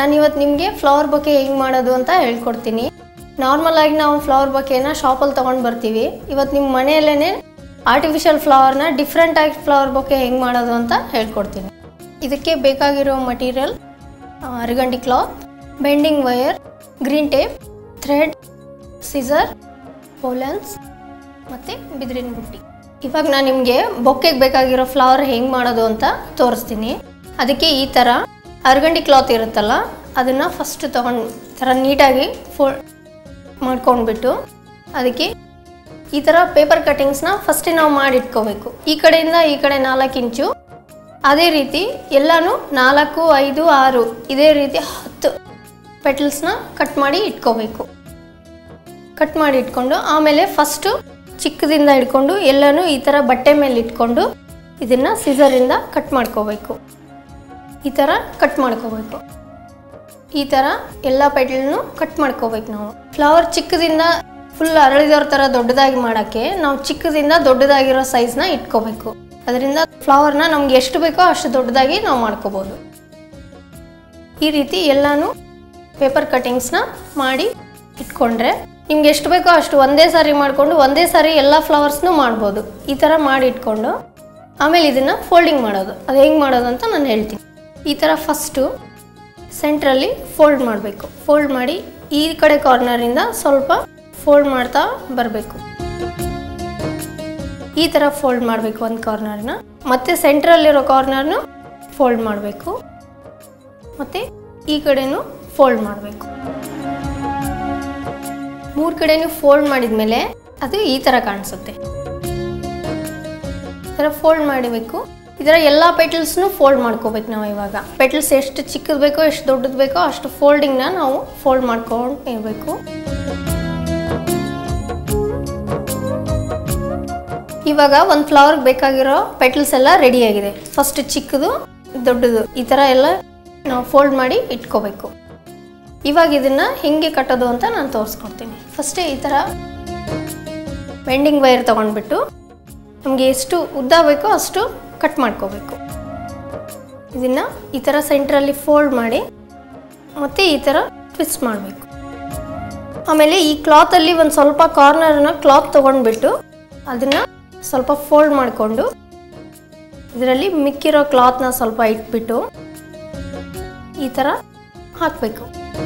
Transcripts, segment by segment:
ನಾನು ಇವತ್ತು ನಿಮಗೆ ಫ್ಲವರ್ ಬೊಕೆ ಹೆಂಗೆ ಮಾಡೋದು ಅಂತ ಹೇಳ್ಕೊಡ್ತೀನಿ ನಾರ್ಮಲ್ ಆಗಿ ನಾವು ಫ್ಲವರ್ ಬೊಕೆನ ಶಾಪಲ್ಲಿ ತೊಗೊಂಡು ಬರ್ತೀವಿ ಇವತ್ತು ನಿಮ್ಮ ಮನೆಯಲ್ಲೇ ಆರ್ಟಿಫಿಷಿಯಲ್ ಫ್ಲವರ್ನ ಡಿಫ್ರೆಂಟ್ ಆಗಿ ಫ್ಲವರ್ ಬೊಕೆ ಹೆಂಗೆ ಮಾಡೋದು ಅಂತ ಹೇಳ್ಕೊಡ್ತೀನಿ ಇದಕ್ಕೆ ಬೇಕಾಗಿರೋ material organdy cloth bending wire green tape thread scissor pollens ಮತ್ತು ಬಿದಿರಿನ ಬುಟ್ಟಿ ಇವಾಗ ನಾನು ನಿಮಗೆ ಬೊಕ್ಕೆಗೆ ಬೇಕಾಗಿರೋ ಫ್ಲವರ್ ಹೆಂಗೆ ಮಾಡೋದು ಅಂತ ತೋರಿಸ್ತೀನಿ ಅದಕ್ಕೆ ಈ ಥರ ಅರ್ಗಂಡಿ ಕ್ಲಾತ್ ಇರುತ್ತಲ್ಲ ಅದನ್ನು ಫಸ್ಟ್ ತೊಗೊಂಡು ಈ ಥರ ನೀಟಾಗಿ ಫೋಲ್ಡ್ ಮಾಡ್ಕೊಂಡ್ಬಿಟ್ಟು ಅದಕ್ಕೆ ಈ ಥರ ಪೇಪರ್ ಕಟ್ಟಿಂಗ್ಸ್ನ ಫಸ್ಟೇ ನಾವು ಮಾಡಿಟ್ಕೋಬೇಕು ಈ ಕಡೆಯಿಂದ ಈ ಕಡೆ ನಾಲ್ಕು ಇಂಚು ಅದೇ ರೀತಿ ಎಲ್ಲನೂ ನಾಲ್ಕು ಐದು ಆರು ಇದೇ ರೀತಿ ಹತ್ತು ಪೆಟಲ್ಸ್ನ ಕಟ್ ಮಾಡಿ ಇಟ್ಕೋಬೇಕು ಕಟ್ ಮಾಡಿ ಇಟ್ಕೊಂಡು ಆಮೇಲೆ ಫಸ್ಟು ಚಿಕ್ಕದಿಂದ ಹಿಡ್ಕೊಂಡು ಎಲ್ಲನೂ ಈ ಥರ ಬಟ್ಟೆ ಮೇಲೆ ಇಟ್ಕೊಂಡು ಇದನ್ನು ಸಿಸರಿಂದ ಕಟ್ ಮಾಡ್ಕೋಬೇಕು ಈ ಥರ ಕಟ್ ಮಾಡ್ಕೋಬೇಕು ಈ ಥರ ಎಲ್ಲ ಪೆಟಲ್ನು ಕಟ್ ಮಾಡ್ಕೋಬೇಕು ನಾವು ಫ್ಲವರ್ ಚಿಕ್ಕದಿಂದ ಫುಲ್ ಅರಳಿದವ್ರ ಥರ ದೊಡ್ಡದಾಗಿ ಮಾಡೋಕ್ಕೆ ನಾವು ಚಿಕ್ಕದಿಂದ ದೊಡ್ಡದಾಗಿರೋ ಸೈಜ್ನ ಇಟ್ಕೋಬೇಕು ಅದರಿಂದ ಫ್ಲವರ್ನ ನಮ್ಗೆ ಎಷ್ಟು ಬೇಕೋ ಅಷ್ಟು ದೊಡ್ಡದಾಗಿ ನಾವು ಮಾಡ್ಕೋಬೋದು ಈ ರೀತಿ ಎಲ್ಲನೂ ಪೇಪರ್ ಕಟ್ಟಿಂಗ್ಸ್ನ ಮಾಡಿ ಇಟ್ಕೊಂಡ್ರೆ ನಿಮ್ಗೆ ಎಷ್ಟು ಬೇಕೋ ಅಷ್ಟು ಒಂದೇ ಸಾರಿ ಮಾಡಿಕೊಂಡು ಒಂದೇ ಸಾರಿ ಎಲ್ಲ ಫ್ಲವರ್ಸ್ನೂ ಮಾಡ್ಬೋದು ಈ ಥರ ಮಾಡಿ ಇಟ್ಕೊಂಡು ಆಮೇಲೆ ಇದನ್ನು ಫೋಲ್ಡಿಂಗ್ ಮಾಡೋದು ಅದು ಹೆಂಗೆ ಮಾಡೋದು ಅಂತ ನಾನು ಹೇಳ್ತೀನಿ ಈ ಥರ ಫಸ್ಟು ಸೆಂಟ್ರಲ್ಲಿ ಫೋಲ್ಡ್ ಮಾಡಬೇಕು ಫೋಲ್ಡ್ ಮಾಡಿ ಈ ಕಡೆ ಕಾರ್ನರಿಂದ ಸ್ವಲ್ಪ ಫೋಲ್ಡ್ ಮಾಡ್ತಾ ಬರಬೇಕು ಈ ಥರ ಫೋಲ್ಡ್ ಮಾಡಬೇಕು ಒಂದು ಕಾರ್ನರ್ನ ಮತ್ತು ಸೆಂಟ್ರಲ್ಲಿರೋ ಕಾರ್ನರ್ನು ಫೋಲ್ಡ್ ಮಾಡಬೇಕು ಮತ್ತು ಈ ಕಡೆನೂ ಫೋಲ್ಡ್ ಮಾಡಬೇಕು ಮೂರು ಕಡೆನೂ ಫೋಲ್ಡ್ ಮಾಡಿದ್ಮೇಲೆ ಅದು ಈ ಥರ ಕಾಣಿಸುತ್ತೆ ಈ ಥರ ಫೋಲ್ಡ್ ಮಾಡಬೇಕು ಈ ಥರ ಎಲ್ಲ ಪೆಟಲ್ಸ್ನು ಫೋಲ್ಡ್ ಮಾಡ್ಕೋಬೇಕು ನಾವು ಇವಾಗ ಪೆಟಲ್ಸ್ ಎಷ್ಟು ಚಿಕ್ಕದು ಬೇಕೋ ಎಷ್ಟು ದೊಡ್ಡದು ಬೇಕೋ ಅಷ್ಟು ಫೋಲ್ಡಿಂಗ್ನ ನಾವು ಫೋಲ್ಡ್ ಮಾಡ್ಕೊಂಡು ಇರಬೇಕು ಇವಾಗ ಒಂದು ಫ್ಲವರ್ಗೆ ಬೇಕಾಗಿರೋ ಪೆಟಲ್ಸ್ ಎಲ್ಲ ರೆಡಿಯಾಗಿದೆ ಫಸ್ಟ್ ಚಿಕ್ಕದು ದೊಡ್ಡದು ಈ ಥರ ಎಲ್ಲ ನಾವು ಫೋಲ್ಡ್ ಮಾಡಿ ಇಟ್ಕೋಬೇಕು ಇವಾಗ ಇದನ್ನು ಹೆಂಗೆ ಕಟ್ಟೋದು ಅಂತ ನಾನು ತೋರಿಸ್ಕೊಡ್ತೀನಿ ಫಸ್ಟೇ ಈ ಥರ ಬೆಂಡಿಂಗ್ ವೈರ್ ತೊಗೊಂಡ್ಬಿಟ್ಟು ನಮಗೆ ಎಷ್ಟು ಉದ್ದ ಬೇಕೋ ಅಷ್ಟು ಕಟ್ ಮಾಡ್ಕೋಬೇಕು ಇದನ್ನು ಈ ಥರ ಸೆಂಟ್ರಲ್ಲಿ ಫೋಲ್ಡ್ ಮಾಡಿ ಮತ್ತು ಈ ಥರ ಟ್ವಿಸ್ಟ್ ಮಾಡಬೇಕು ಆಮೇಲೆ ಈ ಕ್ಲಾತಲ್ಲಿ ಒಂದು ಸ್ವಲ್ಪ ಕಾರ್ನರ್ನ ಕ್ಲಾತ್ ತೊಗೊಂಡ್ಬಿಟ್ಟು ಅದನ್ನು ಸ್ವಲ್ಪ ಫೋಲ್ಡ್ ಮಾಡಿಕೊಂಡು ಇದರಲ್ಲಿ ಮಿಕ್ಕಿರೋ ಕ್ಲಾತ್ನ ಸ್ವಲ್ಪ ಇಟ್ಬಿಟ್ಟು ಈ ಥರ ಹಾಕಬೇಕು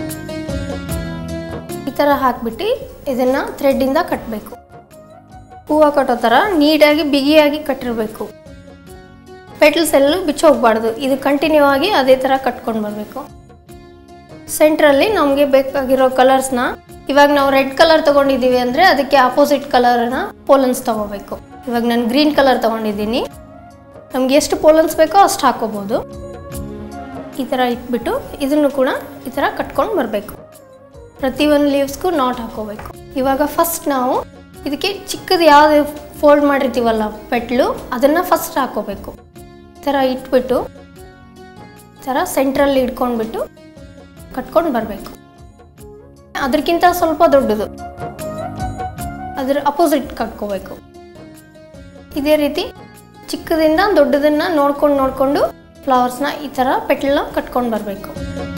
ಈ ಥರ ಹಾಕ್ಬಿಟ್ಟು ಇದನ್ನು ಥ್ರೆಡ್ಡಿಂದ ಕಟ್ಟಬೇಕು ಹೂವು ಕಟ್ಟೋ ಥರ ನೀಟಾಗಿ ಬಿಗಿಯಾಗಿ ಕಟ್ಟಿರಬೇಕು ಪೆಟಲ್ಸ್ ಎಲ್ಲೂ ಬಿಚ್ಚೋಗ್ಬಾರ್ದು ಇದು ಕಂಟಿನ್ಯೂ ಆಗಿ ಅದೇ ಥರ ಕಟ್ಕೊಂಡು ಬರಬೇಕು ಸೆಂಟ್ರಲ್ಲಿ ನಮಗೆ ಬೇಕಾಗಿರೋ ಕಲರ್ಸ್ನ ಇವಾಗ ನಾವು ರೆಡ್ ಕಲರ್ ತೊಗೊಂಡಿದ್ದೀವಿ ಅಂದರೆ ಅದಕ್ಕೆ ಆಪೋಸಿಟ್ ಕಲರ್ನ ಪೋಲನ್ಸ್ ತೊಗೋಬೇಕು ಇವಾಗ ನಾನು ಗ್ರೀನ್ ಕಲರ್ ತೊಗೊಂಡಿದ್ದೀನಿ ನಮ್ಗೆ ಎಷ್ಟು ಪೋಲನ್ಸ್ ಬೇಕೋ ಅಷ್ಟು ಹಾಕೋಬೋದು ಈ ಥರ ಇಟ್ಬಿಟ್ಟು ಇದನ್ನು ಕೂಡ ಈ ಥರ ಕಟ್ಕೊಂಡು ಬರಬೇಕು ಪ್ರತಿಯೊಂದು ಲೀವ್ಸ್ಗೂ ನಾಟ್ ಹಾಕೋಬೇಕು ಇವಾಗ ಫಸ್ಟ್ ನಾವು ಇದಕ್ಕೆ ಚಿಕ್ಕದು ಯಾವುದು ಫೋಲ್ಡ್ ಮಾಡಿರ್ತೀವಲ್ಲ ಪೆಟ್ಲು ಅದನ್ನು ಫಸ್ಟ್ ಹಾಕೋಬೇಕು ಈ ಥರ ಇಟ್ಬಿಟ್ಟು ಈ ಥರ ಸೆಂಟ್ರಲ್ಲಿ ಇಟ್ಕೊಂಡ್ಬಿಟ್ಟು ಕಟ್ಕೊಂಡು ಬರಬೇಕು ಅದಕ್ಕಿಂತ ಸ್ವಲ್ಪ ದೊಡ್ಡದು ಅದ್ರ ಅಪೋಸಿಟ್ ಕಟ್ಕೋಬೇಕು ಇದೇ ರೀತಿ ಚಿಕ್ಕದಿಂದ ದೊಡ್ಡದನ್ನ ನೋಡ್ಕೊಂಡು ನೋಡಿಕೊಂಡು ಫ್ಲವರ್ಸ್ನ ಈ ಥರ ಪೆಟ್ಲನ್ನ ಕಟ್ಕೊಂಡು ಬರಬೇಕು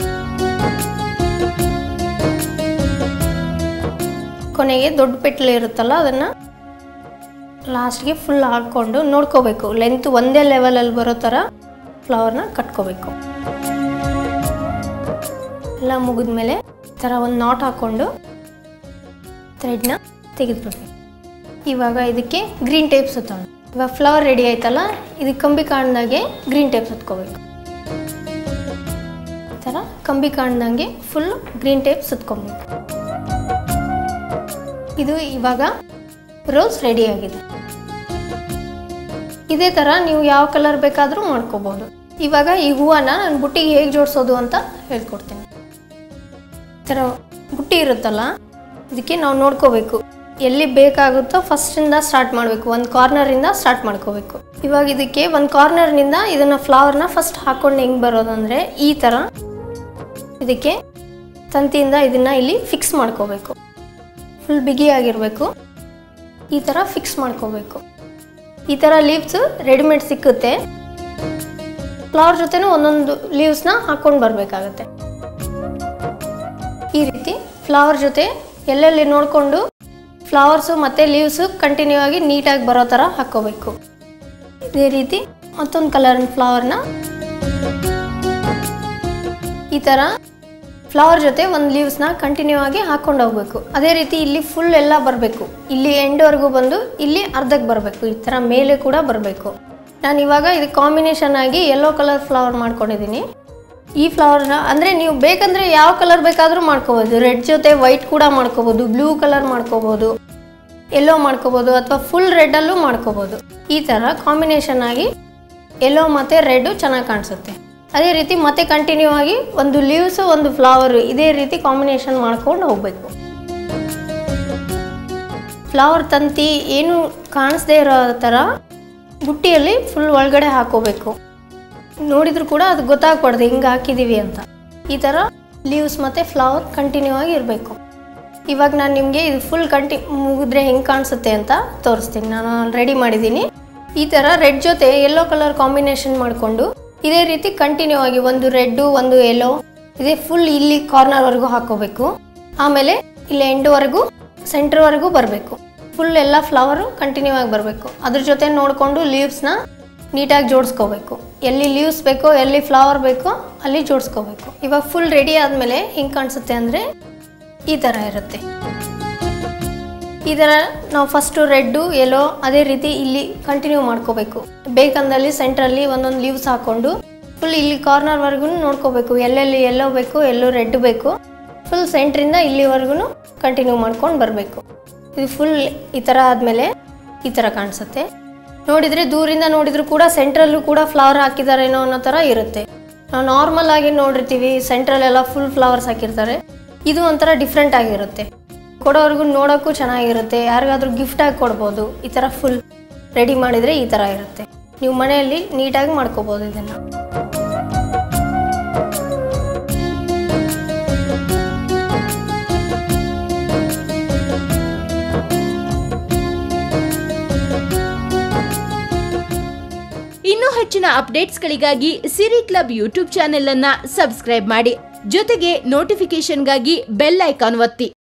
ಕೊನೆಗೆ ದೊಡ್ಡ ಪೆಟ್ಲು ಇರುತ್ತಲ್ಲ ಅದನ್ನು ಲಾಸ್ಟ್ಗೆ ಫುಲ್ ಹಾಕ್ಕೊಂಡು ನೋಡ್ಕೋಬೇಕು ಲೆಂತ್ ಒಂದೇ ಲೆವೆಲಲ್ಲಿ ಬರೋ ಥರ ಫ್ಲವರ್ನ ಕಟ್ಕೋಬೇಕು ಎಲ್ಲ ಮುಗಿದ್ಮೇಲೆ ಈ ಥರ ಒಂದು ನಾಟ್ ಹಾಕ್ಕೊಂಡು ಥ್ರೆಡ್ನ ತೆಗೆದುಬಿಡ್ಬೇಕು ಇವಾಗ ಇದಕ್ಕೆ ಗ್ರೀನ್ ಟೇಪ್ ಸುತ್ತೋಣ ಇವಾಗ ಫ್ಲವರ್ ರೆಡಿ ಆಯ್ತಲ್ಲ ಇದಕ್ಕೆ ಕಂಬಿ ಕಾಣ್ದಾಗೆ ಗ್ರೀನ್ ಟೇಪ್ ಸುತ್ಕೋಬೇಕು ಈ ಥರ ಕಂಬಿ ಕಾಣ್ದಂಗೆ ಫುಲ್ ಗ್ರೀನ್ ಟೇಪ್ ಸುತ್ಕೊಬೇಕು ಇದು ಇವಾಗ ರೋಸ್ ರೆಡಿ ಆಗಿದೆ ಇದೇ ಥರ ನೀವು ಯಾವ ಕಲರ್ ಬೇಕಾದರೂ ಮಾಡ್ಕೋಬೋದು ಇವಾಗ ಈ ಹೂವನ್ನ ನಾನು ಬುಟ್ಟಿಗೆ ಹೇಗೆ ಜೋಡಿಸೋದು ಅಂತ ಹೇಳ್ಕೊಡ್ತೀನಿ ಈ ಥರ ಬುಟ್ಟಿ ಇರುತ್ತಲ್ಲ ಇದಕ್ಕೆ ನಾವು ನೋಡ್ಕೋಬೇಕು ಎಲ್ಲಿ ಬೇಕಾಗುತ್ತೋ ಫಸ್ಟಿಂದ ಸ್ಟಾರ್ಟ್ ಮಾಡಬೇಕು ಒಂದು ಕಾರ್ನರಿಂದ ಸ್ಟಾರ್ಟ್ ಮಾಡ್ಕೋಬೇಕು ಇವಾಗ ಇದಕ್ಕೆ ಒಂದು ಕಾರ್ನರ್ನಿಂದ ಇದನ್ನು ಫ್ಲವರ್ನ ಫಸ್ಟ್ ಹಾಕ್ಕೊಂಡು ಹೆಂಗೆ ಬರೋದಂದರೆ ಈ ಥರ ಇದಕ್ಕೆ ತಂತಿಯಿಂದ ಇದನ್ನು ಇಲ್ಲಿ ಫಿಕ್ಸ್ ಮಾಡ್ಕೋಬೇಕು ಫುಲ್ ಬಿಗಿಯಾಗಿರಬೇಕು ಈ ಥರ ಫಿಕ್ಸ್ ಮಾಡ್ಕೋಬೇಕು ಈ ಥರ ಲೀವ್ಸ್ ರೆಡಿಮೇಡ್ ಸಿಕ್ಕುತ್ತೆ ಫ್ಲವರ್ ಜೊತೆನೂ ಒಂದೊಂದು ಲೀವ್ಸ್ನ ಹಾಕ್ಕೊಂಡು ಬರಬೇಕಾಗತ್ತೆ ಈ ರೀತಿ ಫ್ಲವರ್ ಜೊತೆ ಎಲ್ಲೆಲ್ಲಿ ನೋಡಿಕೊಂಡು ಫ್ಲವರ್ಸು ಮತ್ತು ಲೀವ್ಸು ಕಂಟಿನ್ಯೂ ಆಗಿ ನೀಟಾಗಿ ಬರೋ ಥರ ಹಾಕ್ಕೋಬೇಕು ಇದೇ ರೀತಿ ಮತ್ತೊಂದು ಕಲರ್ ಫ್ಲವರ್ನ ಈ ಥರ ಫ್ಲವರ್ ಜೊತೆ ಒಂದು ಲೀವ್ಸ್ನ ಕಂಟಿನ್ಯೂ ಆಗಿ ಹಾಕ್ಕೊಂಡು ಹೋಗ್ಬೇಕು ಅದೇ ರೀತಿ ಇಲ್ಲಿ ಫುಲ್ ಎಲ್ಲ ಬರಬೇಕು ಇಲ್ಲಿ ಎಂಡ್ವರೆಗೂ ಬಂದು ಇಲ್ಲಿ ಅರ್ಧಕ್ಕೆ ಬರಬೇಕು ಈ ಥರ ಮೇಲೆ ಕೂಡ ಬರಬೇಕು ನಾನು ಇವಾಗ ಇದು ಕಾಂಬಿನೇಷನ್ ಆಗಿ ಯೆಲ್ಲೋ ಕಲರ್ ಫ್ಲವರ್ ಮಾಡ್ಕೊಂಡಿದ್ದೀನಿ ಈ ಫ್ಲವರ್ನ ಅಂದರೆ ನೀವು ಬೇಕಂದರೆ ಯಾವ ಕಲರ್ ಬೇಕಾದರೂ ಮಾಡ್ಕೋಬೋದು ರೆಡ್ ಜೊತೆ ವೈಟ್ ಕೂಡ ಮಾಡ್ಕೋಬೋದು ಬ್ಲೂ ಕಲರ್ ಮಾಡ್ಕೋಬೋದು ಎಲ್ಲೋ ಮಾಡ್ಕೋಬೋದು ಅಥವಾ ಫುಲ್ ರೆಡ್ಡಲ್ಲೂ ಮಾಡ್ಕೋಬೋದು ಈ ಥರ ಕಾಂಬಿನೇಷನ್ ಆಗಿ ಎಲ್ಲೋ ಮತ್ತು ರೆಡ್ಡು ಚೆನ್ನಾಗಿ ಕಾಣಿಸುತ್ತೆ ಅದೇ ರೀತಿ ಮತ್ತೆ ಕಂಟಿನ್ಯೂ ಆಗಿ ಒಂದು ಲೀವ್ಸು ಒಂದು ಫ್ಲವರು ಇದೇ ರೀತಿ ಕಾಂಬಿನೇಷನ್ ಮಾಡ್ಕೊಂಡು ಹೋಗಬೇಕು ಫ್ಲವರ್ ತಂತಿ ಏನು ಕಾಣಿಸ್ದೇ ಇರೋ ಥರ ಬುಟ್ಟಿಯಲ್ಲಿ ಫುಲ್ ಒಳಗಡೆ ಹಾಕೋಬೇಕು ನೋಡಿದ್ರು ಕೂಡ ಅದು ಗೊತ್ತಾಗ್ಬಾರ್ದು ಹಿಂಗೆ ಹಾಕಿದ್ದೀವಿ ಅಂತ ಈ ಥರ ಲೀವ್ಸ್ ಮತ್ತು ಫ್ಲವರ್ ಕಂಟಿನ್ಯೂ ಆಗಿ ಇರಬೇಕು ಇವಾಗ ನಾನು ನಿಮಗೆ ಇದು ಫುಲ್ ಕಂಟಿ ಮುಗಿದ್ರೆ ಹೆಂಗೆ ಕಾಣಿಸುತ್ತೆ ಅಂತ ತೋರಿಸ್ತೀನಿ ನಾನು ರೆಡಿ ಮಾಡಿದ್ದೀನಿ ಈ ಥರ ರೆಡ್ ಜೊತೆ ಯೆಲ್ಲೋ ಕಲರ್ ಕಾಂಬಿನೇಷನ್ ಮಾಡಿಕೊಂಡು ಇದೇ ರೀತಿ ಕಂಟಿನ್ಯೂ ಆಗಿ ಒಂದು ರೆಡ್ಡು ಒಂದು ಯೆಲ್ಲೋ ಇದೇ ಫುಲ್ ಇಲ್ಲಿ ಕಾರ್ನರ್ವರೆಗೂ ಹಾಕೋಬೇಕು ಆಮೇಲೆ ಇಲ್ಲಿ ಎಂಡ್ವರೆಗೂ ಸೆಂಟ್ರ್ವರೆಗೂ ಬರಬೇಕು ಫುಲ್ ಎಲ್ಲ ಫ್ಲವರು ಕಂಟಿನ್ಯೂ ಆಗಿ ಬರಬೇಕು ಅದ್ರ ಜೊತೆ ನೋಡಿಕೊಂಡು ಲೀವ್ಸ್ನ ನೀಟಾಗಿ ಜೋಡಿಸ್ಕೋಬೇಕು ಎಲ್ಲಿ ಲೀವ್ಸ್ ಬೇಕೋ ಎಲ್ಲಿ ಫ್ಲವರ್ ಬೇಕೋ ಅಲ್ಲಿ ಜೋಡಿಸ್ಕೋಬೇಕು ಇವಾಗ ಫುಲ್ ರೆಡಿ ಆದಮೇಲೆ ಹೆಂಗೆ ಕಾಣಿಸುತ್ತೆ ಅಂದರೆ ಈ ಥರ ಇರುತ್ತೆ ಈ ಥರ ನಾವು ಫಸ್ಟು ರೆಡ್ಡು ಎಲ್ಲೋ ಅದೇ ರೀತಿ ಇಲ್ಲಿ ಕಂಟಿನ್ಯೂ ಮಾಡ್ಕೋಬೇಕು ಬೇಕಂದಲ್ಲಿ ಸೆಂಟ್ರಲ್ಲಿ ಒಂದೊಂದು ಲೀವ್ಸ್ ಹಾಕ್ಕೊಂಡು ಫುಲ್ ಇಲ್ಲಿ ಕಾರ್ನರ್ವರೆಗೂ ನೋಡ್ಕೋಬೇಕು ಎಲ್ಲೆಲ್ಲಿ ಎಲ್ಲೋ ಬೇಕು ಎಲ್ಲೋ ರೆಡ್ ಬೇಕು ಫುಲ್ ಸೆಂಟ್ರಿಂದ ಇಲ್ಲಿವರೆಗೂ ಕಂಟಿನ್ಯೂ ಮಾಡ್ಕೊಂಡು ಬರಬೇಕು ಇದು ಫುಲ್ ಈ ಥರ ಆದಮೇಲೆ ಈ ಥರ ಕಾಣಿಸುತ್ತೆ ನೋಡಿದರೆ ದೂರಿಂದ ನೋಡಿದ್ರು ಕೂಡ ಸೆಂಟ್ರಲ್ಲೂ ಕೂಡ ಫ್ಲವರ್ ಹಾಕಿದಾರೇನೋ ಅನ್ನೋ ಥರ ಇರುತ್ತೆ ನಾವು ನಾರ್ಮಲ್ ಆಗಿ ನೋಡಿರ್ತೀವಿ ಸೆಂಟ್ರಲ್ಲೆಲ್ಲ ಫುಲ್ ಫ್ಲವರ್ಸ್ ಹಾಕಿರ್ತಾರೆ ಇದು ಒಂಥರ ಡಿಫ್ರೆಂಟ್ ಆಗಿರುತ್ತೆ ಕೊಡೋರ್ಗು ನೋಡೋಕ್ಕೂ ಚೆನ್ನಾಗಿರುತ್ತೆ ಯಾರಿಗಾದ್ರೂ ಗಿಫ್ಟಾಗಿ ಕೊಡ್ಬೋದು ಈ ಥರ ಫುಲ್ ರೆಡಿ ಮಾಡಿದರೆ ಈ ಥರ ಇರುತ್ತೆ ನೀವು ಮನೆಯಲ್ಲಿ ನೀಟಾಗಿ ಮಾಡ್ಕೋಬೋದು ಇದನ್ನು ಇನ್ನೂ ಹೆಚ್ಚಿನ ಅಪ್ಡೇಟ್ಸ್ಗಳಿಗಾಗಿ ಸಿರಿ ಕ್ಲಬ್ ಯೂಟ್ಯೂಬ್ ಚಾನೆಲ್ ಅನ್ನ ಸಬ್ಸ್ಕ್ರೈಬ್ ಮಾಡಿ ಜೊತೆಗೆ ನೋಟಿಫಿಕೇಶನ್ಗಾಗಿ ಬೆಲ್ ಐಕಾನ್ ಒತ್ತಿ